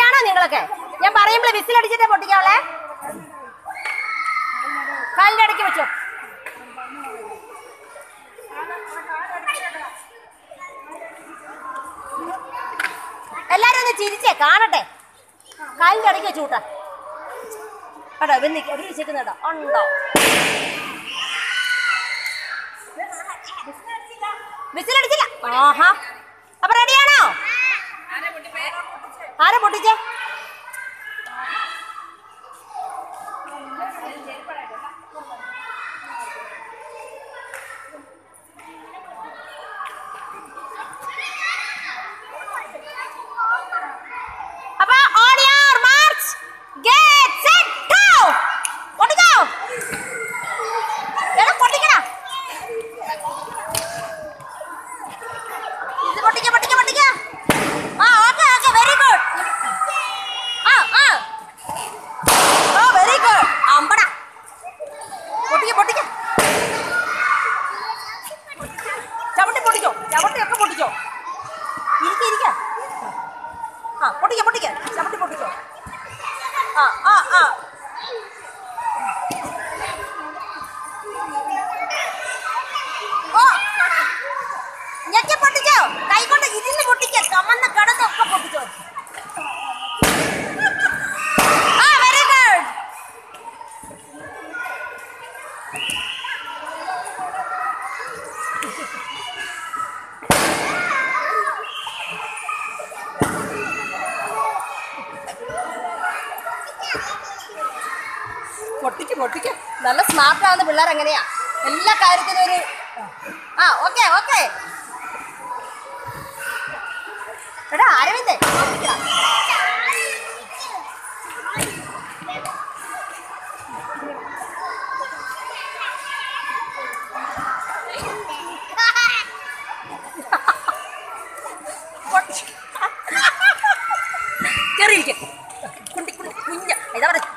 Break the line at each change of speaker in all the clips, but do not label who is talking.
റെഡിയാണോ നിങ്ങളൊക്കെ ഞാൻ പറയുമ്പോൾ വിസിലടിച്ചിട്ടേ പൊട്ടിക്കാവളെ കാലിന്റെ ഇടയ്ക്ക് വെച്ചോ എല്ലാരും ഒന്ന് ചിരിച്ചേ കാണട്ടെ കാലിന്റെ ഇടയ്ക്ക് വെച്ചു കൂട്ടാ കേട്ടോ ഇവന്ന് എവിടെ വെച്ചേക്കുന്നുണ്ടോ ഉണ്ടോ വിസിലടിച്ചില്ല ആഹാ അപ്പൊ റെഡിയാണോ ആരെ പൊട്ടിച്ചേ അപ്പൊ on your mark get set go പൊട്ടിക്കോ എടാ പൊട്ടിക്കടാ ഇത് പൊട്ടിക്ക പൊട്ടിക്ക പൊട്ടിക്ക ആ ഓക്കെ ഓക്കെ വെരി ഗുഡ് ആ ആ ഓ വെരി ഗുഡ് അമ്പട പൊട്ടിക്ക പൊട്ടിക്ക ചവിട്ടി പൊട്ടിച്ചോ ചവിട്ടി ഒക്കെ പൊട്ടിച്ചോ ഇരിക്ക ഇരിക്ക ആ പൊട്ടിക്ക പൊട്ടിക്ക ചവിട്ടി പൊട്ടിച്ചോ ആ ആ ആ ഓ ഞെക്കി പൊട്ടിച്ചോ കൈ കൊണ്ട് ഇരുന്ന് പൊട്ടിക്ക കമന്ന് കിടന്നൊക്കെ പൊട്ടിച്ചോ ആ വെരി ഗുഡ് പൊട്ടിക്ക് പൊട്ടിക്ക് നല്ല സ്മാർട്ട് ആവുന്ന പിള്ളേർ എങ്ങനെയാ എല്ലാ കാര്യത്തിനും ഒരു ആ ഓക്കെ ഓക്കെ എടാ അരവിന്ദേ പൊട്ടിക്കടാ. പൊട്ടി. കേറിയിരിക്ക്. കുണ്ടി കുണ്ടി കുഞ്ഞ ഇതാ പറഞ്ഞ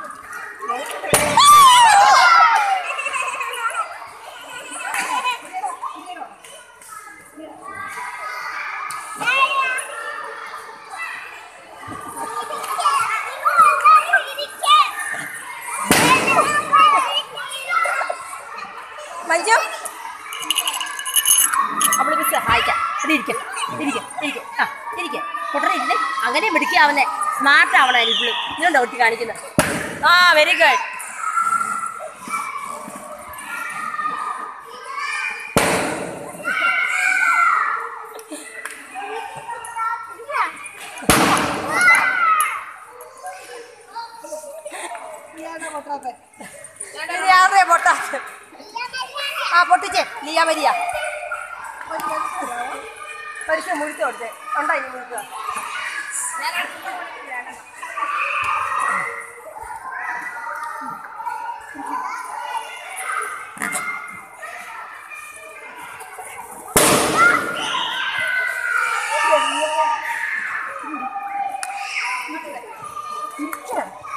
മഞ്ജു അവള് മിസ് സഹായിക്കാം ഇവിടെ ഇരിക്ക ഇരിക്ക ഇരിക്ക ആ ഇരിക്ക കുട്ടനെ ഇരുന്ന് അങ്ങനെ മിടിക്കാവുന്നേ സ്മാർട്ട് ആവണേ ഇവള് ഇതുണ്ടോ ഒട്ടി കാണിക്കുന്നത് ആ വെരി ഗുഡ് ഇത് ആരുടെയാ പൊട്ടാത്ത ആ പൊട്ടിച്ചേ ലിയ വരിക പരീക്ഷ മുഴുത്ത് കൊടുത്തേ ഉണ്ടോ ഇനി മുഴുക്കുക ഇരിക്കണം